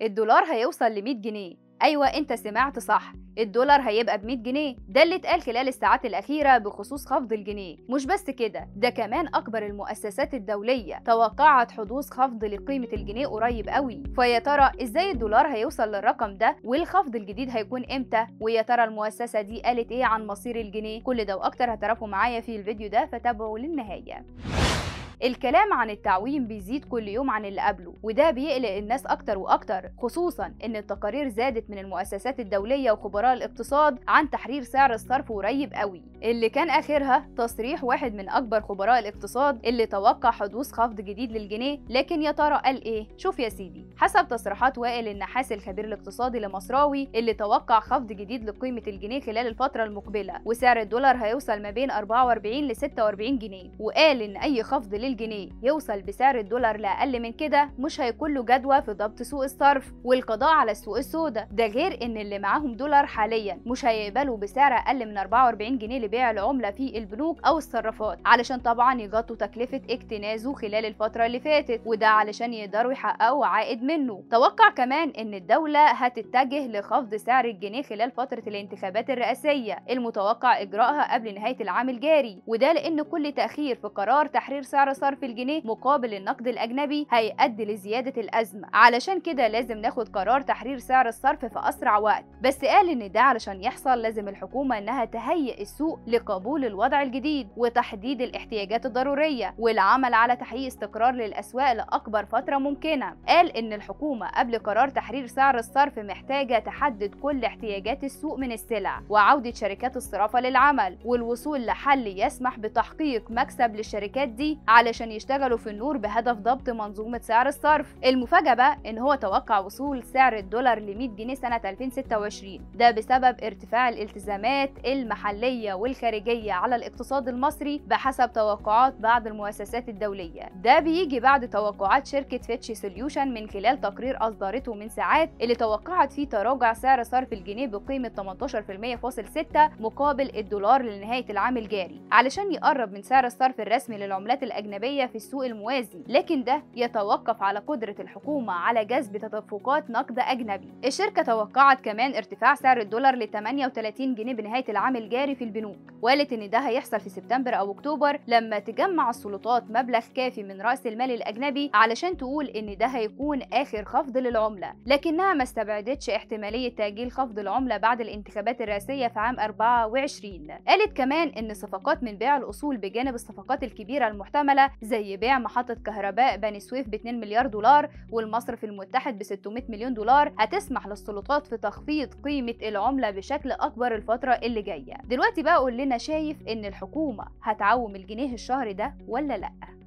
الدولار هيوصل ل 100 جنيه ايوه انت سمعت صح الدولار هيبقى ب 100 جنيه ده اللي اتقال خلال الساعات الأخيرة بخصوص خفض الجنيه مش بس كده ده كمان أكبر المؤسسات الدولية توقعت حدوث خفض لقيمة الجنيه قريب قوي فيا ترى ازاي الدولار هيوصل للرقم ده والخفض الجديد هيكون امتى ويا ترى المؤسسة دي قالت ايه عن مصير الجنيه كل ده واكتر هتعرفوا معايا في الفيديو ده فتابعوا للنهاية الكلام عن التعويم بيزيد كل يوم عن اللي قبله وده بيقلق الناس اكتر واكتر خصوصا ان التقارير زادت من المؤسسات الدوليه وخبراء الاقتصاد عن تحرير سعر الصرف قريب قوي اللي كان اخرها تصريح واحد من اكبر خبراء الاقتصاد اللي توقع حدوث خفض جديد للجنيه لكن يا ترى قال ايه شوف يا سيدي حسب تصريحات وائل النحاس الخبير الاقتصادي لمصراوي اللي توقع خفض جديد لقيمه الجنيه خلال الفتره المقبله وسعر الدولار هيوصل ما بين 44 ل 46 جنيه وقال ان اي خفض الجنيه يوصل بسعر الدولار لأقل من كده مش هيكون له جدوى في ضبط سوق الصرف والقضاء على السوق السوداء ده غير ان اللي معاهم دولار حاليا مش هيقبلوا بسعر اقل من 44 جنيه لبيع العمله في البنوك او الصرافات علشان طبعا يغطوا تكلفه اكتنازه خلال الفتره اللي فاتت وده علشان يقدروا يحققوا عائد منه توقع كمان ان الدوله هتتجه لخفض سعر الجنيه خلال فتره الانتخابات الرئاسيه المتوقع اجراءها قبل نهايه العام الجاري وده لان كل تاخير في قرار تحرير سعر صرف الجنيه مقابل النقد الأجنبي هيؤدي لزيادة الأزمة علشان كده لازم ناخد قرار تحرير سعر الصرف في أسرع وقت بس قال إن ده علشان يحصل لازم الحكومة إنها تهيئ السوق لقبول الوضع الجديد وتحديد الاحتياجات الضرورية والعمل على تحقيق استقرار للأسواق لأكبر فترة ممكنة قال إن الحكومة قبل قرار تحرير سعر الصرف محتاجة تحدد كل احتياجات السوق من السلع وعودة شركات الصرافة للعمل والوصول لحل يسمح بتحقيق مكسب للشركات دي علشان يشتغلوا في النور بهدف ضبط منظومة سعر الصرف المفاجأة بقى إن هو توقع وصول سعر الدولار ل 100 جنيه سنة 2026 ده بسبب ارتفاع الالتزامات المحلية والخارجية على الاقتصاد المصري بحسب توقعات بعض المؤسسات الدولية ده بيجي بعد توقعات شركة فيتش سوليوشن من خلال تقرير أصدرته من ساعات اللي توقعت فيه تراجع سعر صرف الجنيه بقيمة 18.6 مقابل الدولار لنهاية العام الجاري علشان يقرب من سعر الصرف الرسمي للعملات الأجنبية في السوق الموازي لكن ده يتوقف على قدرة الحكومة على جذب تدفقات نقد أجنبي الشركة توقعت كمان ارتفاع سعر الدولار ل 38 جنيه بنهاية العام الجاري في البنوك وقالت إن ده هيحصل في سبتمبر أو أكتوبر لما تجمع السلطات مبلغ كافي من رأس المال الأجنبي علشان تقول إن ده هيكون آخر خفض للعملة لكنها ما استبعدتش احتمالية تأجيل خفض العملة بعد الانتخابات الرئاسية في عام 24 قالت كمان إن صفقات من بيع الأصول بجانب الصفقات الكبيرة المحتملة زي بيع محطة كهرباء بني سويف ب 2 مليار دولار والمصرف المتحد ب 600 مليون دولار هتسمح للسلطات في تخفيض قيمة العملة بشكل أكبر الفترة اللي جاية دلوقتي بقى قول لنا شايف إن الحكومة هتعوم الجنيه الشهر ده ولا لأ؟